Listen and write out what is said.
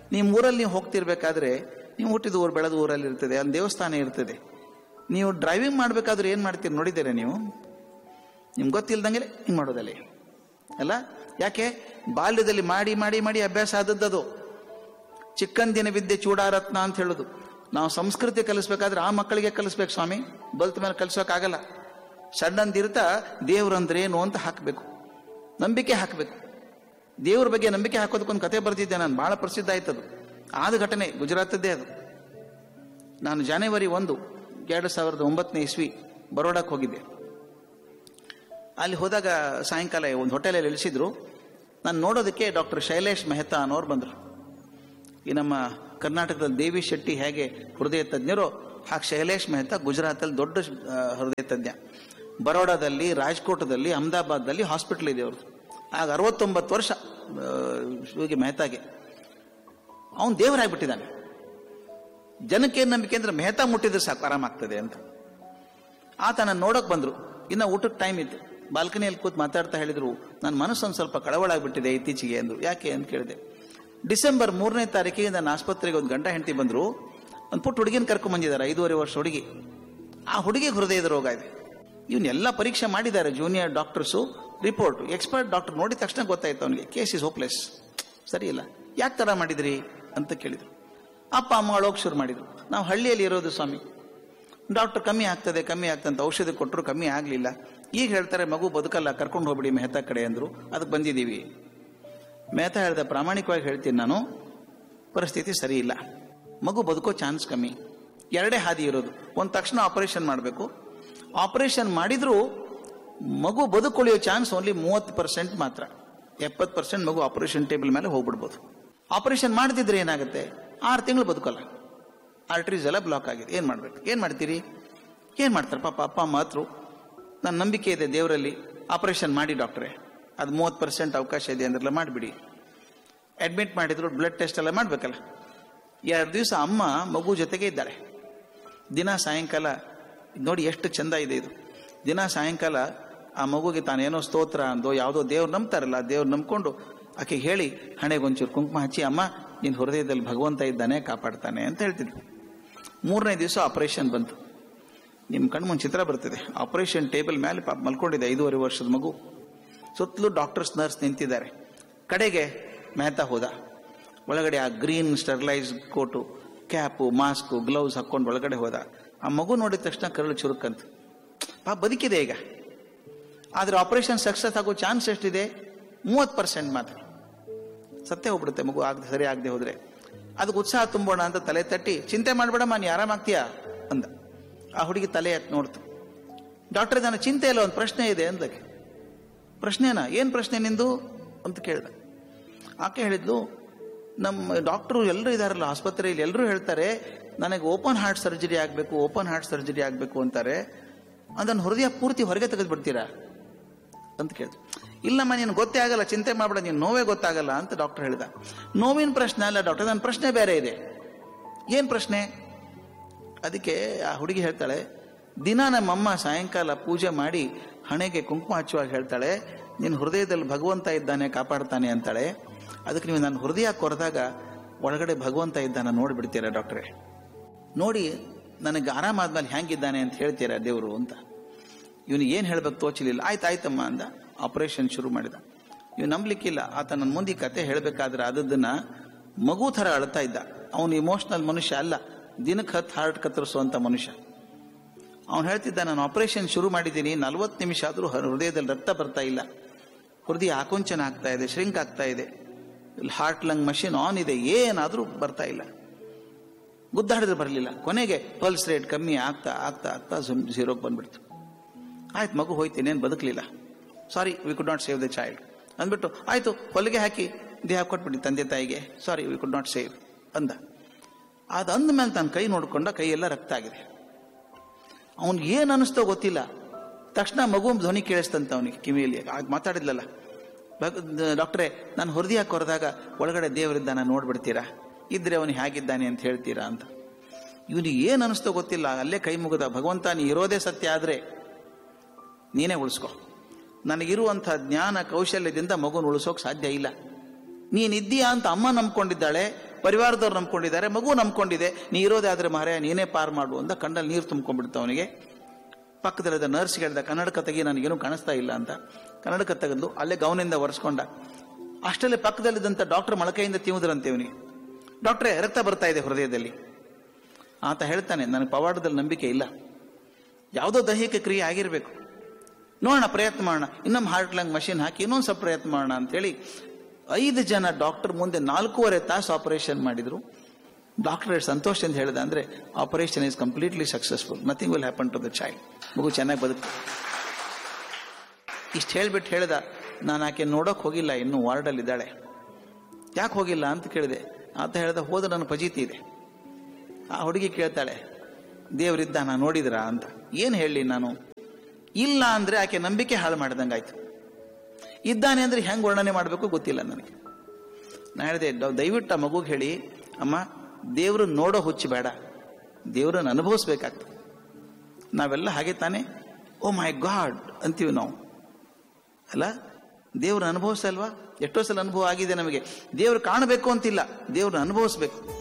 ನಿಮ್ಮ ಊರಲ್ಲಿ ನೀವು ಹೋಗ್ತಿರ್ಬೇಕಾದ್ರೆ ನೀವು ಹುಟ್ಟಿದ ಊರು ಬೆಳೆದ ಊರಲ್ಲಿ ಇರ್ತದೆ ಅಲ್ಲಿ ದೇವಸ್ಥಾನ ಇರ್ತದೆ ನೀವು ಡ್ರೈವಿಂಗ್ ಮಾಡಬೇಕಾದ್ರೆ ಏನು ಮಾಡ್ತೀರಿ ನೋಡಿದ್ದೀರಾ ನೀವು ನಿಮ್ಗೆ ಗೊತ್ತಿಲ್ದಂಗೆ ಹಿಂಗೆ ಮಾಡೋದಲ್ಲಿ ಅಲ್ಲ ಯಾಕೆ ಬಾಲ್ಯದಲ್ಲಿ ಮಾಡಿ ಮಾಡಿ ಮಾಡಿ ಅಭ್ಯಾಸ ಆದದ್ದದು ಚಿಕ್ಕಂದಿನ ವಿದ್ಯೆ ಚೂಡಾರತ್ನ ಅಂತ ಹೇಳೋದು ನಾವು ಸಂಸ್ಕೃತಿ ಕಲಿಸ್ಬೇಕಾದ್ರೆ ಆ ಮಕ್ಕಳಿಗೆ ಕಲಿಸ್ಬೇಕು ಸ್ವಾಮಿ ಬಲ್ತ ಮೇಲೆ ಕಲಿಸೋಕ್ಕಾಗಲ್ಲ ಸಣ್ಣಂದಿರ್ತಾ ದೇವ್ರಂದ್ರೆ ಏನು ಅಂತ ಹಾಕಬೇಕು ನಂಬಿಕೆ ಹಾಕಬೇಕು ದೇವ್ರ ಬಗ್ಗೆ ನಂಬಿಕೆ ಹಾಕೋದಕ್ಕೊಂದು ಕತೆ ಬರ್ತಿದ್ದೆ ನಾನು ಬಹಳ ಪ್ರಸಿದ್ಧ ಆಯ್ತದು ಆದ ಘಟನೆ ಗುಜರಾತದ್ದೇ ಅದು ನಾನು ಜಾನ್ವರಿ ಒಂದು ಎರಡು ಸಾವಿರದ ಒಂಬತ್ತನೇ ಇಸ್ವಿ ಬರೋಡಕ್ಕೆ ಹೋಗಿದ್ದೆ ಅಲ್ಲಿ ಹೋದಾಗ ಸಾಯಂಕಾಲ ಒಂದು ಹೋಟೆಲಲ್ಲಿ ಇಳಿಸಿದ್ರು ನಾನು ನೋಡೋದಕ್ಕೆ ಡಾಕ್ಟರ್ ಶೈಲೇಶ್ ಮೆಹ್ತಾ ಅನ್ನೋರು ಬಂದರು ಈ ನಮ್ಮ ಕರ್ನಾಟಕದಲ್ಲಿ ದೇವಿ ಶೆಟ್ಟಿ ಹೇಗೆ ಹೃದಯ ತಜ್ಞರೋ ಹಾಗೆ ಶೈಲೇಶ್ ಮೆಹ್ತಾ ಗುಜರಾತಲ್ಲಿ ದೊಡ್ಡ ಆ, ಹೃದಯ ತಜ್ಞ ಬರೋಡಾದಲ್ಲಿ ರಾಜ್ಕೋಟದಲ್ಲಿ ಅಹಮದಾಬಾದ್ದಲ್ಲಿ ಹಾಸ್ಪಿಟಲ್ ಇದೆ ಅವ್ರದ್ದು ಆಗ ಅರವತ್ತೊಂಬತ್ತು ವರ್ಷ ಆ, ಶಿವಗೆ ಮೆಹ್ತಾಗೆ ಅವನು ದೇವರಾಗ್ಬಿಟ್ಟಿದ್ದಾನೆ ಜನಕ್ಕೆ ಏನ್ ನಂಬಿಕೆ ಅಂದ್ರೆ ಮೆಹ್ತಾ ಮುಟ್ಟಿದ್ರೆ ಸಾಕು ಆರಾಮಾಗ್ತದೆ ಅಂತ ಆತ ನನ್ನ ನೋಡಕ್ ಬಂದ್ರು ಇನ್ನ ಊಟಕ್ಕೆ ಟೈಮ್ ಇತ್ತು ಬಾಲ್ಕನಿಯಲ್ಲಿ ಕೂತ್ ಮಾತಾಡ್ತಾ ಹೇಳಿದ್ರು ನನ್ನ ಮನಸ್ಸು ಒಂದು ಸ್ವಲ್ಪ ಕಳವಳ ಆಗ್ಬಿಟ್ಟಿದೆ ಇತ್ತೀಚೆಗೆ ಅಂದ್ರು ಯಾಕೆ ಅಂತ ಕೇಳಿದೆ ಡಿಸೆಂಬರ್ ಮೂರನೇ ತಾರೀಕಿಗೆ ನನ್ನ ಆಸ್ಪತ್ರೆಗೆ ಒಂದು ಗಂಟ ಹೆಂಡತಿ ಬಂದ್ರು ಒಂದು ಪುಟ್ಟ ಹುಡುಗಿನ ಕರ್ಕೊಂಡ್ ಬಂದಿದ್ದಾರೆ ಐದೂವರೆ ವರ್ಷ ಹುಡುಗಿ ಆ ಹುಡುಗಿಗೆ ಹೃದಯದ ರೋಗ ಇದೆ ಇವನ್ನೆಲ್ಲ ಪರೀಕ್ಷೆ ಮಾಡಿದ್ದಾರೆ junior doctors report expert doctor ನೋಡಿದ ತಕ್ಷಣ ಗೊತ್ತಾಯ್ತು ಅವನಿಗೆ ಕೇಸ್ ಇಸ್ ಹೋಪ್ಲೆಸ್ ಸರಿ ಇಲ್ಲ ಯಾಕೆ ತರ ಮಾಡಿದ್ರಿ ಅಂತ ಕೇಳಿದ್ರು ಅಪ್ಪ ಅಮ್ಮ ಅಳೋಕ್ ಶುರು ಮಾಡಿದ್ರು ನಾವು ಹಳ್ಳಿಯಲ್ಲಿ ಇರೋದು ಸ್ವಾಮಿ ಡಾಕ್ಟರ್ ಕಮ್ಮಿ ಆಗ್ತದೆ ಕಮ್ಮಿ ಆಗ್ತದೆ ಅಂತ ಔಷಧಿ ಕೊಟ್ಟರು ಕಮ್ಮಿ ಆಗಲಿಲ್ಲ ಈಗ ಹೇಳ್ತಾರೆ ಮಗು ಬದುಕಲ್ಲ ಕರ್ಕೊಂಡು ಹೋಗ್ಬಿಡಿ ಮೆಹ್ತಾ ಕಡೆ ಅಂದ್ರು ಅದಕ್ಕೆ ಬಂದಿದ್ದೀವಿ ಮೆಹ್ತಾ ಹೇಳ್ದ ಪ್ರಾಮಾಣಿಕವಾಗಿ ಹೇಳ್ತೀನಿ ನಾನು ಪರಿಸ್ಥಿತಿ ಸರಿ ಇಲ್ಲ ಮಗು ಬದುಕೋ ಚಾನ್ಸ್ ಕಮ್ಮಿ ಎರಡೇ ಹಾದಿ ಇರೋದು ಒಂದು ತಕ್ಷಣ ಆಪರೇಷನ್ ಮಾಡಬೇಕು ಆಪರೇಷನ್ ಮಾಡಿದ್ರೂ ಮಗು ಬದುಕೊಳ್ಳುವ ಚಾನ್ಸ್ ಓನ್ಲಿ ಮೂವತ್ತು ಪರ್ಸೆಂಟ್ ಮಾತ್ರ ಎಪ್ಪತ್ತು ಪರ್ಸೆಂಟ್ ಮಗು ಆಪರೇಷನ್ ಟೇಬಲ್ ಮೇಲೆ ಹೋಗ್ಬಿಡ್ಬೋದು ಆಪರೇಷನ್ ಮಾಡದಿದ್ರೆ ಏನಾಗುತ್ತೆ ಆರು ತಿಂಗಳು ಬದುಕಲ್ಲ ಆರ್ಟ್ರೀಸ್ ಎಲ್ಲ ಬ್ಲಾಕ್ ಆಗಿದೆ ಏನು ಮಾಡ್ಬೇಕು ಏನು ಮಾಡ್ತೀರಿ ಏನು ಮಾಡ್ತಾರೆ ಪಾಪ ಅಪ್ಪ ಅಮ್ಮ ಹತ್ರು ನನ್ನ ನಂಬಿಕೆ ಇದೆ ದೇವರಲ್ಲಿ ಆಪರೇಷನ್ ಮಾಡಿ ಡಾಕ್ಟ್ರೇ ಅದು ಮೂವತ್ತು ಪರ್ಸೆಂಟ್ ಅವಕಾಶ ಇದೆ ಅಂದ್ರಲ್ಲ ಮಾಡಿಬಿಡಿ ಅಡ್ಮಿಟ್ ಮಾಡಿದ್ರು ಬ್ಲಡ್ ಟೆಸ್ಟ್ ಎಲ್ಲ ಮಾಡಬೇಕಲ್ಲ ಎರಡು ದಿವಸ ಅಮ್ಮ ಮಗು ಜೊತೆಗೆ ಇದ್ದಾಳೆ ದಿನ ಸಾಯಂಕಾಲ ನೋಡಿ ಎಷ್ಟು ಚಂದ ಇದೆ ಇದು ದಿನ ಸಾಯಂಕಾಲ ಆ ಮಗುಗೆ ತಾನೇನೋ ಸ್ತೋತ್ರ ಅಂದೋ ಯಾವುದೋ ದೇವ್ರು ನಂಬ್ತಾರಲ್ಲ ಆ ದೇವ್ರು ನಂಬ್ಕೊಂಡು ಆಕೆ ಹೇಳಿ ಹಣೆಗೆ ಒಂಚೂರು ಕುಂಕುಮ ಹಚ್ಚಿ ಅಮ್ಮ ನಿನ್ನ ಹೃದಯದಲ್ಲಿ ಭಗವಂತ ಇದ್ದಾನೆ ಕಾಪಾಡ್ತಾನೆ ಅಂತ ಹೇಳ್ತಿದ್ವಿ ಮೂರನೇ ದಿವಸ ಆಪರೇಷನ್ ಬಂತು ನಿಮ್ಮ ಕಣ್ಮುಂದ್ ಚಿತ್ರ ಬರ್ತದೆ ಆಪರೇಷನ್ ಟೇಬಲ್ ಮೇಲೆ ಪಾಪ ಮಲ್ಕೊಂಡಿದೆ ಐದೂವರೆ ವರ್ಷದ ಮಗು ಸುತ್ತಲೂ ಡಾಕ್ಟರ್ಸ್ ನರ್ಸ್ ನಿಂತಿದ್ದಾರೆ ಕಡೆಗೆ ಮೆಹ್ತಾ ಹೋದ ಒಳಗಡೆ ಆ green sterilise coat cap mask gloves ಹಾಕೊಂಡು ಒಳಗಡೆ ಹೋದ ಆ ಮಗು ನೋಡಿದ ತಕ್ಷಣ ಕರಳು ಚುರುಕಂತ ಪಾಪ ಬದುಕಿದೆ ಈಗ ಆದ್ರೆ ಆಪರೇಷನ್ ಸಕ್ಸಸ್ ಆಗೋ ಚಾನ್ಸ್ ಎಷ್ಟಿದೆ ಮೂವತ್ತು ಪರ್ಸೆಂಟ್ ಮಾತ್ರ ಸತ್ತೇ ಹೋಗ್ಬಿಡುತ್ತೆ ಮಗು ಆಗದೆ ಸರಿ ಆಗದೆ ಹೋದ್ರೆ ಅದಕ್ಕೆ ಉತ್ಸಾಹ ತುಂಬೋಣ ಅಂತ ತಲೆ ತಟ್ಟಿ ಚಿಂತೆ ಮಾಡಬೇಡಮ್ಮ ನೀ ಆರಾಮಾಗ್ತೀಯಾ ಅಂದ ಆ ಹುಡುಗಿ ತಲೆ ಎತ್ತು ನೋಡ್ತು ಡಾಕ್ಟರ್ ನನ್ನ ಚಿಂತೆ ಇಲ್ಲ ಒಂದು ಪ್ರಶ್ನೆ ಇದೆ ಅಂದಕ್ಕೆ ಪ್ರಶ್ನೆನಾ ಏನು ಪ್ರಶ್ನೆ ನಿಂದು ಅಂತ ಕೇಳ್ದ ಆಕೆ ಹೇಳಿದ್ಲು ನಮ್ಮ ಡಾಕ್ಟ್ರು ಎಲ್ಲರೂ ಇದಾರಲ್ಲ ಆಸ್ಪತ್ರೆಯಲ್ಲಿ ಎಲ್ಲರೂ ಹೇಳ್ತಾರೆ ನನಗೆ ಓಪನ್ ಹಾರ್ಟ್ ಸರ್ಜರಿ ಆಗಬೇಕು ಓಪನ್ ಹಾರ್ಟ್ ಸರ್ಜರಿ ಆಗಬೇಕು ಅಂತಾರೆ ಅದನ್ನು ಹೃದಯ ಪೂರ್ತಿ ಹೊರಗೆ ತೆಗೆದು ಬಿಡ್ತೀರಾ ಅಂತ ಕೇಳಿದ್ರು ಇಲ್ಲಮ್ಮ ನೀನು ಗೊತ್ತೇ ಆಗಲ್ಲ ಚಿಂತೆ ಮಾಡಬೇಡ ನೀನು ನೋವೇ ಗೊತ್ತಾಗಲ್ಲ ಅಂತ ಡಾಕ್ಟರ್ ಹೇಳಿದ ನೋವಿನ ಪ್ರಶ್ನೆ ಅಲ್ಲ ಡಾಕ್ಟರ್ ನನ್ನ ಪ್ರಶ್ನೆ ಬೇರೆ ಇದೆ ಏನು ಪ್ರಶ್ನೆ ಅದಕ್ಕೆ ಆ ಹುಡುಗಿ ಹೇಳ್ತಾಳೆ ದಿನ ನಮ್ಮಮ್ಮ ಸಾಯಂಕಾಲ ಪೂಜೆ ಮಾಡಿ ಹಣೆಗೆ ಕುಂಕುಮ ಹಚ್ಚುವಾಗ ಹೇಳ್ತಾಳೆ ನಿನ್ನ ಹೃದಯದಲ್ಲಿ ಭಗವಂತ ಇದ್ದಾನೆ ಕಾಪಾಡ್ತಾನೆ ಅಂತಾಳೆ ಅದಕ್ಕೆ ನೀವು ನನ್ನ ಹೃದಯ ಕೊರೆದಾಗ ಒಳಗಡೆ ಭಗವಂತ ಇದ್ದಾನೆ ನೋಡಿಬಿಡ್ತೀರಾ ಡಾಕ್ಟ್ರೇ ನೋಡಿ ನನಗೆ ಆರಾಮಾದ್ಮೇಲೆ ಹೆಂಗಿದ್ದಾನೆ ಅಂತ ಹೇಳ್ತೀರಾ ದೇವರು ಅಂತ ಇವನಿಗೆ ಏನು ಹೇಳ್ಬೇಕು ತೋಚಲಿಲ್ಲ ಆಯ್ತು ಆಯ್ತಮ್ಮ ಅಂದ ಆಪರೇಷನ್ ಶುರು ಮಾಡಿದ ಇವ್ ನಂಬಲಿಕ್ಕಿಲ್ಲ ಆತ ನನ್ನ ಮುಂದೆ ಈ ಕತೆ ಹೇಳಬೇಕಾದ್ರೆ ಅದನ್ನ ಮಗು ಥರ ಅಳ್ತಾ ಇದ್ದ ಅವನು ಇಮೋಷನಲ್ ಮನುಷ್ಯ ಅಲ್ಲ ದಿನಕ್ಕೆ ಹತ್ತು ಹಾರ್ಟ್ ಕತ್ತರಿಸುವಂತ ಮನುಷ್ಯ ಅವನು ಹೇಳ್ತಿದ್ದ ನಾನು ಆಪರೇಷನ್ ಶುರು ಮಾಡಿದ್ದೀನಿ ನಲ್ವತ್ತು ನಿಮಿಷ ಆದರೂ ಹೃದಯದಲ್ಲಿ ರಕ್ತ ಬರ್ತಾ ಇಲ್ಲ ಹೃದಯ ಆಕುಂಚನ ಆಗ್ತಾ ಇದೆ ಶ್ರಿಂಕ್ ಆಗ್ತಾ ಇದೆ ಹಾರ್ಟ್ ಲಂಗ್ ಮಷಿನ್ ಆನ್ ಇದೆ ಏನಾದರೂ ಬರ್ತಾ ಇಲ್ಲ ಗುದ್ದಾಡಿದ್ರೆ ಬರಲಿಲ್ಲ ಕೊನೆಗೆ ಪಲ್ಸ್ ರೇಟ್ ಕಮ್ಮಿ ಆಗ್ತಾ ಆಗ್ತಾ ಆಗ್ತಾ ಝೀರೋಗೆ ಬಂದ್ಬಿಡ್ತು ಆಯ್ತು ಮಗು ಹೋಯ್ತು ಇನ್ನೇನು ಬದುಕಲಿಲ್ಲ sorry we could not save the child ಅಂದ್ಬಿಟ್ಟು ಆಯ್ತು ಹೊಲಿಗೆ ಹಾಕಿ ದೇಹ ಕೊಟ್ಬಿಡಿ ತಂದೆ ತಾಯಿಗೆ sorry we could not save ಅಂದ ಅದು ಅಂದ ಮೇಲೆ ತನ್ನ ಕೈ ನೋಡ್ಕೊಂಡ ಕೈಯೆಲ್ಲ ರಕ್ತ ಆಗಿದೆ ಅವನಿಗೆ ಏನು ಅನಿಸ್ತೋ ಗೊತ್ತಿಲ್ಲ ತಕ್ಷಣ ಮಗು ಧ್ವನಿ ಕೇಳಿಸ್ತಂತ ಅವನಿಗೆ ಕಿವಿಯಲ್ಲಿ ಆಗ ಮಾತಾಡಿದ್ಲಲ್ಲ ಡಾಕ್ಟ್ರೇ ನಾನು ಹೃದಯ ಕೊರೆದಾಗ ಒಳಗಡೆ ದೇವರಿದ್ದಾನ ನೋಡ್ಬಿಡ್ತೀರಾ ಇದ್ರೆ ಅವನು ಹೇಗಿದ್ದಾನೆ ಅಂತ ಹೇಳ್ತೀರಾ ಅಂತ ಇವನಿಗೆ ಏನು ಅನಿಸ್ತೋ ಗೊತ್ತಿಲ್ಲ ಅಲ್ಲೇ ಕೈ ಮುಗಿದ ಭಗವಂತ ನೀ ಇರೋದೇ ಸತ್ಯ ಆದ್ರೆ ನೀನೇ ಉಳಿಸ್ಕೊ ನನಗಿರುವಂಥ ಜ್ಞಾನ ಕೌಶಲ್ಯದಿಂದ ಮಗುನ ಉಳಿಸೋಕೆ ಸಾಧ್ಯ ಇಲ್ಲ ನೀನಿದ್ದೀಯಾ ಅಂತ ಅಮ್ಮ ನಂಬ್ಕೊಂಡಿದ್ದಾಳೆ ಪರಿವಾರದವ್ರು ನಂಬ್ಕೊಂಡಿದ್ದಾರೆ ಮಗು ನಂಬ್ಕೊಂಡಿದೆ ನೀ ಇರೋದೇ ಆದ್ರೆ ಮಾರಾಯ ನೀನೇ ಪಾರ್ ಮಾಡು ಅಂತ ಕಣ್ಣಲ್ಲಿ ನೀರು ತುಂಬ್ಕೊಂಡ್ಬಿಡ್ತು ಅವನಿಗೆ ಪಕ್ಕದಲ್ಲಿದ್ದ ನರ್ಸ್ ಹೇಳ್ದ ಕನ್ನಡಕ ತೆಗಿ ನನಗೇನು ಕಾಣಿಸ್ತಾ ಇಲ್ಲ ಅಂತ ಕನ್ನಡಕ ತೆಗೆದು ಅಲ್ಲೇ ಗೌನಿಂದ ಒರೆಸ್ಕೊಂಡ ಅಷ್ಟಲ್ಲೇ ಪಕ್ಕದಲ್ಲಿದ್ದಂಥ ಡಾಕ್ಟರ್ ಮೊಳಕೆಯಿಂದ ತಿಂದ್ರಂತೆ ಇವನಿಗೆ ಡಾಕ್ಟ್ರೇ ರಕ್ತ ಬರ್ತಾ ಇದೆ ಹೃದಯದಲ್ಲಿ ಆತ ಹೇಳ್ತಾನೆ ನನಗೆ ಪವಾಡದಲ್ಲಿ ನಂಬಿಕೆ ಇಲ್ಲ ಯಾವುದೋ ದೈಹಿಕ ಕ್ರಿಯೆ ಆಗಿರಬೇಕು ನೋಡೋಣ ಪ್ರಯತ್ನ ಮಾಡೋಣ ಇನ್ನೊಮ್ಮೆ ಹಾರ್ಟ್ ಲಂಗ್ ಮಷಿನ್ ಹಾಕಿ ಇನ್ನೊಂದು ಸ್ವಲ್ಪ ಪ್ರಯತ್ನ ಮಾಡೋಣ ಅಂತೇಳಿ ಐದು ಜನ ಡಾಕ್ಟರ್ ಮುಂದೆ ನಾಲ್ಕೂವರೆ ತಾಸು ಆಪರೇಷನ್ ಮಾಡಿದ್ರು ಡಾಕ್ಟರ್ ಎಷ್ಟು ಸಂತೋಷದಿಂದ ಹೇಳಿದ ಅಂದ್ರೆ operation is completely successful nothing will happen to the child ಮಗು ಚೆನ್ನಾಗಿ ಬದುಕು ಇಷ್ಟು ಹೇಳ್ಬಿಟ್ಟು ಹೇಳ್ದ ನಾನು ಆಕೆ ನೋಡೋಕೆ ಹೋಗಿಲ್ಲ ಇನ್ನೂ ವಾರ್ಡಲ್ಲಿ ಇದ್ದಾಳೆ ಯಾಕೆ ಹೋಗಿಲ್ಲ ಅಂತ ಕೇಳಿದೆ ಆತ ಹೇಳ್ದ ಹೋದ ನನ್ನ ಫಜೀತಿ ಇದೆ ಆ ಹುಡುಗಿ ಕೇಳ್ತಾಳೆ ದೇವರಿದ್ದ ನಾನು ನೋಡಿದ್ರಾ ಅಂತ ಏನು ಹೇಳಿ ನಾನು ಇಲ್ಲ ಅಂದ್ರೆ ಆಕೆ ನಂಬಿಕೆ ಹಾಳು ಮಾಡ್ದಂಗಾಯ್ತು ಇದ್ದಾನೆ ಅಂದ್ರೆ ಹೆಂಗೆ ವರ್ಣನೆ ಮಾಡಬೇಕು ಗೊತ್ತಿಲ್ಲ ನನಗೆ ನಾ ಹೇಳಿದೆ ದ- ದಯವಿಟ್ಟು ಆ ಮಗುಗೆ ಹೇಳಿ ಅಮ್ಮ ದೇವರು ನೋಡೋ ಹುಚ್ಚು ಬೇಡ ದೇವರನ್ನು ಅನುಭವಿಸ್ಬೇಕಾಗ್ತದೆ ನಾವೆಲ್ಲ ಹಾಗೆ ತಾನೆ ಓ ಮೈ ಗಾಡ್ ಅಂತೀವಿ ನಾವು ಅಲ್ಲ ದೇವ್ರನ್ನ ಅನುಭವಿಸಲ್ವಾ ಎಷ್ಟೋ ಸಲ ಅನುಭವ ಆಗಿದೆ ನಮಗೆ ದೇವ್ರು ಕಾಣಬೇಕು ಅಂತಿಲ್ಲ ದೇವ್ರನ್ನ ಅನುಭವಿಸ್ಬೇಕು